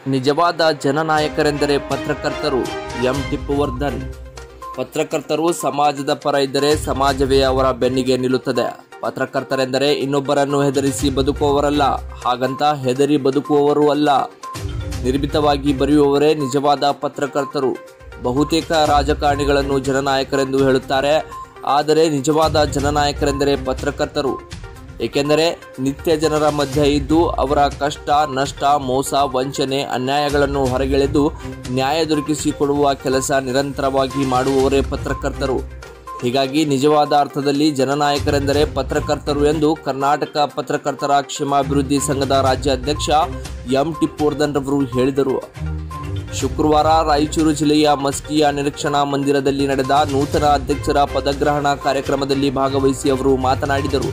ನಿಜವಾದ ಜನನಾಯಕರೆಂದರೆ ಪತ್ರಕರ್ತರು ಎಂ ಟಿಪ್ಪುವರ್ಧನ್ ಪತ್ರಕರ್ತರು ಸಮಾಜದ ಪರ ಇದ್ದರೆ ಸಮಾಜವೇ ಅವರ ಬೆನ್ನಿಗೆ ನಿಲ್ಲುತ್ತದೆ ಪತ್ರಕರ್ತರೆಂದರೆ ಇನ್ನೊಬ್ಬರನ್ನು ಹೆದರಿಸಿ ಬದುಕುವವರಲ್ಲ ಹಾಗಂತ ಹೆದರಿ ಬದುಕುವವರು ಅಲ್ಲ ನಿರ್ಭೀತವಾಗಿ ಬರೆಯುವವರೇ ನಿಜವಾದ ಪತ್ರಕರ್ತರು ಬಹುತೇಕ ರಾಜಕಾರಣಿಗಳನ್ನು ಜನನಾಯಕರೆಂದು ಹೇಳುತ್ತಾರೆ ಆದರೆ ನಿಜವಾದ ಜನನಾಯಕರೆಂದರೆ ಪತ್ರಕರ್ತರು ಏಕೆಂದರೆ ನಿತ್ಯ ಜನರ ಮಧ್ಯೆ ಇದ್ದು ಅವರ ಕಷ್ಟ ನಷ್ಟ ಮೋಸ ವಂಚನೆ ಅನ್ಯಾಯಗಳನ್ನು ಹೊರಗೆಳೆದು ನ್ಯಾಯ ದೊರಕಿಸಿಕೊಡುವ ಕೆಲಸ ನಿರಂತರವಾಗಿ ಮಾಡುವವರೇ ಪತ್ರಕರ್ತರು ಹೀಗಾಗಿ ನಿಜವಾದ ಅರ್ಥದಲ್ಲಿ ಜನನಾಯಕರೆಂದರೆ ಪತ್ರಕರ್ತರು ಎಂದು ಕರ್ನಾಟಕ ಪತ್ರಕರ್ತರ ಕ್ಷೇಮಾಭಿವೃದ್ಧಿ ಸಂಘದ ರಾಜ್ಯಾಧ್ಯಕ್ಷ ಎಂ ಟಿಪ್ಪುವರ್ಧನ್ ರವರು ಹೇಳಿದರು ಶುಕ್ರವಾರ ರಾಯಚೂರು ಜಿಲ್ಲೆಯ ಮಸ್ಕಿಯ ನಿರೀಕ್ಷಣಾ ಮಂದಿರದಲ್ಲಿ ನಡೆದ ನೂತನ ಅಧ್ಯಕ್ಷರ ಪದಗ್ರಹಣ ಕಾರ್ಯಕ್ರಮದಲ್ಲಿ ಭಾಗವಹಿಸಿ ಅವರು ಮಾತನಾಡಿದರು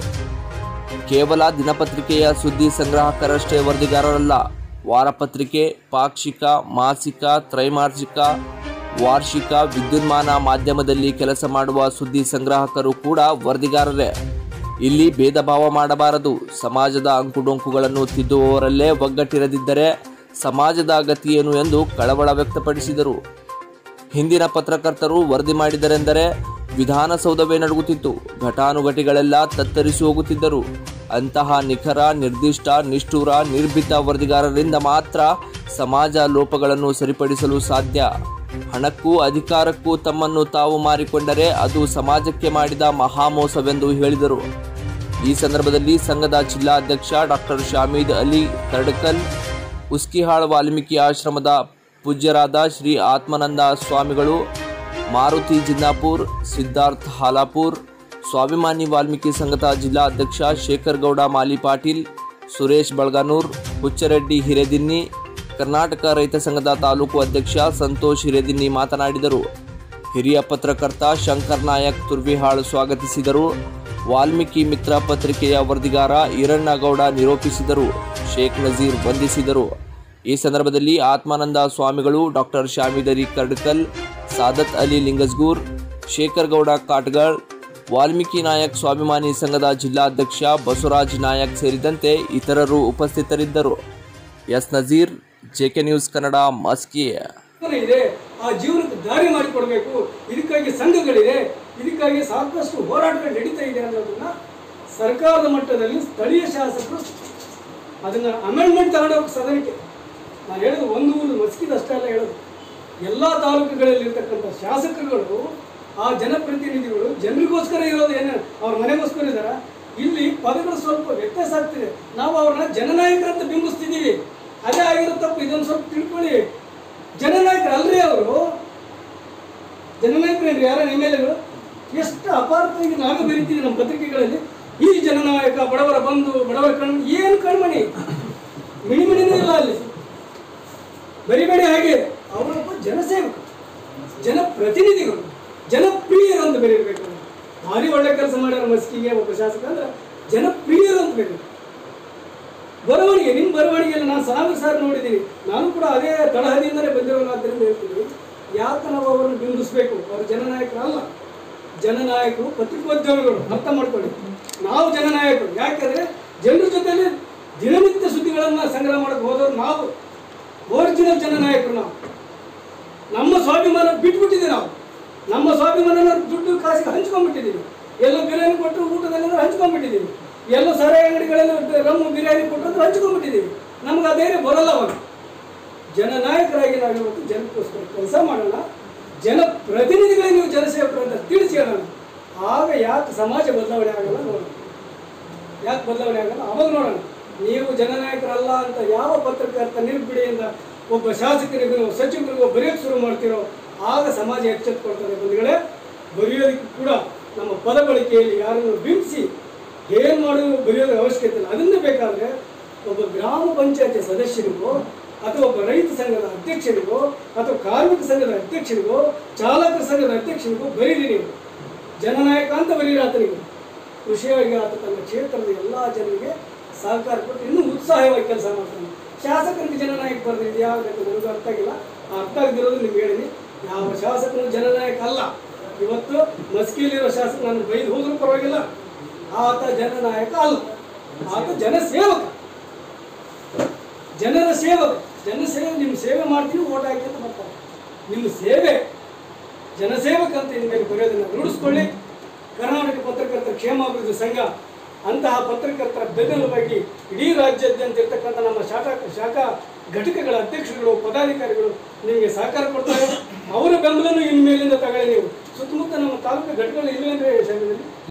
ಕೇವಲ ದಿನಪತ್ರಿಕೆಯ ಸುದ್ದಿ ಸಂಗ್ರಾಹಕರಷ್ಟೇ ವರದಿಗಾರರಲ್ಲ ವಾರಪತ್ರಿಕೆ ಪಾಕ್ಷಿಕ ಮಾಸಿಕ ತ್ರೈಮಾಸಿಕ ವಾರ್ಷಿಕ ವಿದ್ಯುನ್ಮಾನ ಮಾಧ್ಯಮದಲ್ಲಿ ಕೆಲಸ ಮಾಡುವ ಸುದ್ದಿ ಸಂಗ್ರಾಹಕರು ಕೂಡ ವರದಿಗಾರರೇ ಇಲ್ಲಿ ಭೇದ ಭಾವ ಮಾಡಬಾರದು ಸಮಾಜದ ಅಂಕುಡೊಂಕುಗಳನ್ನು ತಿದ್ದುವವರಲ್ಲೇ ಒಗ್ಗಟ್ಟಿರದಿದ್ದರೆ ಸಮಾಜದ ಗತಿಯೇನು ಎಂದು ಕಳವಳ ವ್ಯಕ್ತಪಡಿಸಿದರು ಹಿಂದಿನ ಪತ್ರಕರ್ತರು ವರದಿ ಮಾಡಿದರೆಂದರೆ ವಿಧಾನಸೌಧವೇ ನಡುಗುತ್ತಿತ್ತು ಘಟಾನುಘಟಿಗಳೆಲ್ಲ ತತ್ತರಿಸಿ ಹೋಗುತ್ತಿದ್ದರು ಅಂತಹ ನಿಖರ ನಿರ್ದಿಷ್ಟ ನಿಷ್ಠುರ ನಿರ್ಭೀತ ವರದಿಗಾರರಿಂದ ಮಾತ್ರ ಸಮಾಜ ಲೋಪಗಳನ್ನು ಸರಿಪಡಿಸಲು ಸಾಧ್ಯ ಹಣಕ್ಕೂ ಅಧಿಕಾರಕ್ಕೂ ತಮ್ಮನ್ನು ತಾವು ಮಾರಿಕೊಂಡರೆ ಅದು ಸಮಾಜಕ್ಕೆ ಮಾಡಿದ ಮಹಾಮೋಸವೆಂದು ಹೇಳಿದರು ಈ ಸಂದರ್ಭದಲ್ಲಿ ಸಂಘದ ಜಿಲ್ಲಾಧ್ಯಕ್ಷ ಡಾಕ್ಟರ್ ಶಾಮೀದ್ ಅಲಿ ಕರ್ಡಕಲ್ ಉಸ್ಕಿಹಾಳ್ ವಾಲ್ಮೀಕಿ ಆಶ್ರಮದ ಪೂಜ್ಯರಾದ ಶ್ರೀ ಆತ್ಮಾನಂದ ಸ್ವಾಮಿಗಳು ಮಾರುತಿ ಜಿನ್ನಾಪುರ್ ಸಿದ್ಧಾರ್ಥ್ ಹಾಲಾಪುರ್ ಸ್ವಾಭಿಮಾನಿ ವಾಲ್ಮೀಕಿ ಸಂಘದ ಜಿಲ್ಲಾಧ್ಯಕ್ಷ ಶೇಖರ್ ಗೌಡ ಮಾಲಿ ಪಾಟೀಲ್ ಸುರೇಶ್ ಬಳಗಾನೂರ್ ಹುಚ್ಚರೆಡ್ಡಿ ಹಿರೇದಿನ್ನಿ ಕರ್ನಾಟಕ ರೈತ ಸಂಘದ ತಾಲೂಕು ಅಧ್ಯಕ್ಷ ಸಂತೋಷ್ ಹಿರೇದಿನ್ನಿ ಮಾತನಾಡಿದರು ಹಿರಿಯ ಪತ್ರಕರ್ತ ಶಂಕರ್ ನಾಯಕ್ ತುರ್ವಿಹಾಳ್ ಸ್ವಾಗತಿಸಿದರು ವಾಲ್ಮೀಕಿ ಮಿತ್ರ ಪತ್ರಿಕೆಯ ವರದಿಗಾರ ಈರಣ್ಣಗೌಡ ನಿರೂಪಿಸಿದರು ಶೇಖ್ ನಜೀರ್ ವಂದಿಸಿದರು ಈ ಸಂದರ್ಭದಲ್ಲಿ ಆತ್ಮಾನಂದ ಸ್ವಾಮಿಗಳು ಡಾಕ್ಟರ್ ಶಾಮಿದರಿ ಕರ್ಡ್ಕಲ್ ಸಾದತ್ ಅಲಿ ಲಿಂಗಸ್ಗೂರ್ ಶೇಖರ್ ಗೌಡ ಕಾಟ್ಗಳ್ ವಾಲ್ಮೀಕಿ ನಾಯಕ್ ಸ್ವಾಭಿಮಾನಿ ಸಂಘದ ಜಿಲ್ಲಾಧ್ಯಕ್ಷ ಬಸವರಾಜ್ ನಾಯಕ್ ಸೇರಿದಂತೆ ಇತರರು ಉಪಸ್ಥಿತರಿದ್ದರು S Nazeer JK news Kannada Maski ಜೀವನ ಇದೆ ಆ ಜೀವನಕ್ಕೆ ದಾರಿ ಮಾಡಿಕೊಡ್ಬೇಕು ಇದಕ್ಕಾಗಿ ಸಂಘಗಳಿದೆ ಇದಕ್ಕಾಗಿ ಸಾಕಷ್ಟು ಹೋರಾಟಗಳು ನಡೀತಾ ಇದೆ ಅನ್ನೋದನ್ನ ಸರ್ಕಾರದ ಮಟ್ಟದಲ್ಲಿ ಸ್ಥಳೀಯ ಶಾಸಕರು ಅದನ್ನ ಅಮೆಂಡ್ಮೆಂಟ್ ತಗೊಂಡೋಗಿ ಸದನಕ್ಕೆ ನಾನು ಹೇಳೋದು ಒಂದು ಊರು ಮಸ್ಕಿದಷ್ಟೇ ಅಲ್ಲ ಹೇಳೋದು ಎಲ್ಲ ತಾಲೂಕುಗಳಲ್ಲಿ ಇರ್ತಕ್ಕಂಥ ಶಾಸಕರುಗಳು ಆ ಜನಪ್ರತಿನಿಧಿಗಳು ಜನರಿಗೋಸ್ಕರ ಇರೋದು ಏನು ಅವ್ರ ಮನೆಗೋಸ್ಕರ ಇದಾರ ಇಲ್ಲಿ ಪದಗಳು ಸ್ವಲ್ಪ ವ್ಯತ್ಯಾಸ ಆಗ್ತಿದೆ ನಾವು ಅವ್ರನ್ನ ಜನನಾಯಕರಂತ ಬಿಂಬಿಸ್ತಿದ್ದೀವಿ ಅದೇ ಆಗಿರೋ ತಪ್ಪು ಇದೊಂದು ಸ್ವಲ್ಪ ತಿಳ್ಕೊಳ್ಳಿ ಜನನಾಯಕರು ಅಲ್ರಿ ಅವರು ಜನನಾಯಕರೇನ್ರಿ ಯಾರ ಎಮ್ ಎಲ್ ಎಗಳು ಎಷ್ಟು ಅಪಾರ್ಥವಾಗಿ ನಾವೇ ಬರೀತೀವಿ ನಮ್ಮ ಪತ್ರಿಕೆಗಳಲ್ಲಿ ಈ ಜನನಾಯಕ ಬಡವರ ಬಂಧು ಬಡವರ ಕಣ್ ಏನು ಕಣ್ಮಣಿ ಮಿಣಿಮಿಣಿನೂ ಇಲ್ಲ ಅಲ್ಲಿ ಬರಿಬೇಡಿ ಹಾಗೆ ಅವರೊಬ್ಬ ಜನಸೇವಕ ಜನಪ್ರತಿನಿಧಿಗಳು ಜನಪ್ರಿಯರು ಅಂತ ಬರೀಬೇಕು ಭಾರಿ ಒಳ್ಳೆ ಕೆಲಸ ಮಾಡ್ಯಾರ ಮಸ್ಕಿಗೆ ಒಬ್ಬ ಶಾಸಕ ಅಂದ್ರೆ ಜನಪ್ರಿಯರು ಅಂತ ಬರೀಬೇಕು ಬರವಣಿಗೆ ನಿಮ್ಮ ಬರವಣಿಗೆಯಲ್ಲಿ ನಾನು ಸಾವಿರ ಸಾರಿ ನೋಡಿದ್ದೀನಿ ನಾನು ಕೂಡ ಅದೇ ತಳಹದಿಯಿಂದಲೇ ಬಂದಿರೋನಾದ್ರಿಂದ ಹೇಳ್ತೀನಿ ಯಾಕೆ ನಾವು ಅವರನ್ನು ಬಿಂಬಿಸ್ಬೇಕು ಅವರು ಜನನಾಯಕರಲ್ಲ ಜನನಾಯಕರು ಪತ್ರಿಕೋದ್ಯಮಿಗಳು ಅರ್ಥ ಮಾಡ್ಕೊಳ್ಳಿ ನಾವು ಜನನಾಯಕರು ಯಾಕೆಂದ್ರೆ ಜನರ ಜೊತೆಲಿ ದಿನನಿತ್ಯ ಸುದ್ದಿಗಳನ್ನು ಸಂಗ್ರಹ ಮಾಡಕ್ಕೆ ಹೋದವರು ನಾವು ಒರಿಜಿನಲ್ ಜನನಾಯಕರು ನಾವು ನಮ್ಮ ಸ್ವಾಭಿಮಾನ ಬಿಟ್ಬಿಟ್ಟಿದ್ದೀವಿ ನಾವು ನಮ್ಮ ಸ್ವಾಭಿಮಾನ ದುಡ್ಡು ಕಾಸಿಗೆ ಹಂಚ್ಕೊಂಡ್ಬಿಟ್ಟಿದ್ದೀವಿ ಎಲ್ಲ ಬಿರಿಯಾನಿ ಕೊಟ್ಟು ಊಟದಲ್ಲಿ ಹಂಚ್ಕೊಂಡ್ಬಿಟ್ಟಿದ್ದೀವಿ ಎಲ್ಲ ಸರಾಯಿ ಅಂಗಡಿಗಳಲ್ಲಿ ರಮ್ಮು ಬಿರಿಯಾನಿ ಕೊಟ್ಟು ಹಂಚ್ಕೊಂಡ್ಬಿಟ್ಟಿದ್ದೀವಿ ನಮ್ಗೆ ಅದೇ ಬರಲ್ಲ ಅವಾಗ ಜನನಾಯಕರಾಗಿ ನಾವು ಇವತ್ತು ಜನಕ್ಕೋಸ್ಕರ ಕೆಲಸ ಮಾಡೋಣ ಜನಪ್ರತಿನಿಧಿಗಳಿಗೆ ನೀವು ಜನಸೇವಕರು ಅಂತ ತಿಳಿಸಿ ಹೇಳೋಣ ಆಗ ಯಾಕೆ ಸಮಾಜ ಬದಲಾವಣೆ ಆಗಲ್ಲ ನೋಡೋಣ ಯಾಕೆ ಬದಲಾವಣೆ ಆಗಲ್ಲ ಅವಾಗ ನೋಡೋಣ ನೀವು ಜನನಾಯಕರಲ್ಲ ಅಂತ ಯಾವ ಪತ್ರಕರ್ತ ನಿರ್ಬಿಡಿಯಿಂದ ಒಬ್ಬ ಶಾಸಕರಿಗೂ ಸಚಿವರಿಗೂ ಬರೆಯೋಕ್ಕೆ ಶುರು ಮಾಡ್ತೀರೋ ಆಗ ಸಮಾಜ ಎಚ್ಚೆತ್ತುಕೊಳ್ತದೆ ಬಂಧುಗಳೇ ಬರೆಯೋದಕ್ಕೆ ಕೂಡ ನಮ್ಮ ಪದ ಬಳಕೆಯಲ್ಲಿ ಯಾರನ್ನು ಬಿಂಬಿಸಿ ಏನು ಮಾಡೋದು ಬರೆಯೋದ್ರ ಅವಶ್ಯಕತೆ ಇಲ್ಲ ಅದನ್ನೇ ಬೇಕಾದರೆ ಒಬ್ಬ ಗ್ರಾಮ ಪಂಚಾಯತಿ ಸದಸ್ಯರಿಗೋ ಅಥವಾ ಒಬ್ಬ ರೈತ ಸಂಘದ ಅಧ್ಯಕ್ಷರಿಗೋ ಅಥವಾ ಕಾರ್ಮಿಕ ಸಂಘದ ಅಧ್ಯಕ್ಷರಿಗೋ ಚಾಲಕರ ಸಂಘದ ಅಧ್ಯಕ್ಷರಿಗೋ ಬರೀರಿ ನೀವು ಜನನಾಯಕ ಅಂತ ಬರೀರಿ ಆತನಿಗೆ ಕೃಷಿಯಾಗಿ ಆತ ತನ್ನ ಕ್ಷೇತ್ರದ ಎಲ್ಲ ಜನರಿಗೆ ಸಹಕಾರ ಕೊಟ್ಟು ಇನ್ನೂ ಉತ್ಸಾಹವಾಗಿ ಕೆಲಸ ಮಾಡ್ತಾನೆ ಶಾಸಕರಿಗೆ ಜನನಾಯಕ ಬರೆದಿದೆ ಯಾವ ನನಗೂ ಅರ್ಥ ಆಗಿಲ್ಲ ಆ ಅರ್ಥ ಆಗದಿರೋದು ನಿಮ್ಗೆ ಹೇಳಿನಿ ಯಾವ ಶಾಸಕನು ಜನನಾಯಕ ಅಲ್ಲ ಇವತ್ತು ಮಸ್ಕಿಲಿರೋ ಶಾಸಕ ನಾನು ಬೈದು ಹೋದ್ರೂ ಪರವಾಗಿಲ್ಲ ಆತ ಜನನಾಯಕ ಅಲ್ಲ ಆತ ಜನಸೇವಕ ಜನರ ಸೇವೆ ಜನ ಸೇವೆ ನಿಮ್ಮ ಸೇವೆ ಮಾಡ್ತೀವಿ ಓಟ್ ಹಾಕಿ ಅಂತ ಬರ್ತಾರೆ ನಿಮ್ಮ ಸೇವೆ ಜನಸೇವಕ ಅಂತ ಇನ್ಮೇಲೆ ಬರೆಯೋದನ್ನು ರೂಢಿಸ್ಕೊಳ್ಳಿ ಕರ್ನಾಟಕ ಪತ್ರಕರ್ತರ ಕ್ಷೇಮಾಭಿವೃದ್ಧಿ ಸಂಘ ಅಂತಹ ಪತ್ರಕರ್ತರ ಬೆನ್ನೆಲುಬಾಗಿ ಇಡೀ ರಾಜ್ಯಾದ್ಯಂತ ಇರ್ತಕ್ಕಂಥ ನಮ್ಮ ಶಾಖಾ ಶಾಖಾ ಘಟಕಗಳ ಅಧ್ಯಕ್ಷರುಗಳು ಪದಾಧಿಕಾರಿಗಳು ನಿಮಗೆ ಸಹಕಾರ ಕೊಡ್ತಾರೆ ಅವರ ಬೆಂಬಲನೂ ಇನ್ಮೇಲಿಂದ ತಗೊಳ್ಳಿ ನೀವು ಸುತ್ತಮುತ್ತ ನಮ್ಮ ತಾಲೂಕು ಘಟಕಗಳು ಇಲ್ಲವೇನ್ರಿ ಶಾಲೆಯಲ್ಲಿ